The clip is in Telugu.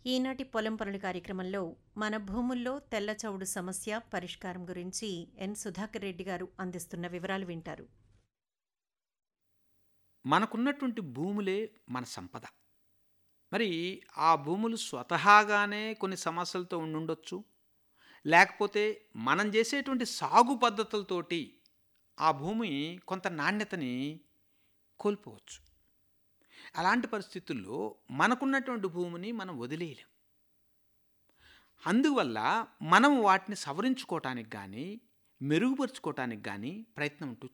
ఈనాటి పొలం పనుల కార్యక్రమంలో మన భూముల్లో తెల్ల చౌడు సమస్య పరిష్కారం గురించి ఎన్ సుధాకర్ రెడ్డి గారు అందిస్తున్న వివరాలు వింటారు మనకున్నటువంటి భూములే మన సంపద మరి ఆ భూములు స్వతహాగానే కొన్ని సమస్యలతో ఉండుండొచ్చు లేకపోతే మనం చేసేటువంటి సాగు పద్ధతులతోటి ఆ భూమి కొంత నాణ్యతని కోల్పోవచ్చు అలాంటి పరిస్థితుల్లో మనకున్నటువంటి భూమిని మనం వదిలేయలేం అందువల్ల మనం వాటిని సవరించుకోవటానికి కానీ మెరుగుపరుచుకోవటానికి కానీ ప్రయత్నం అంటూ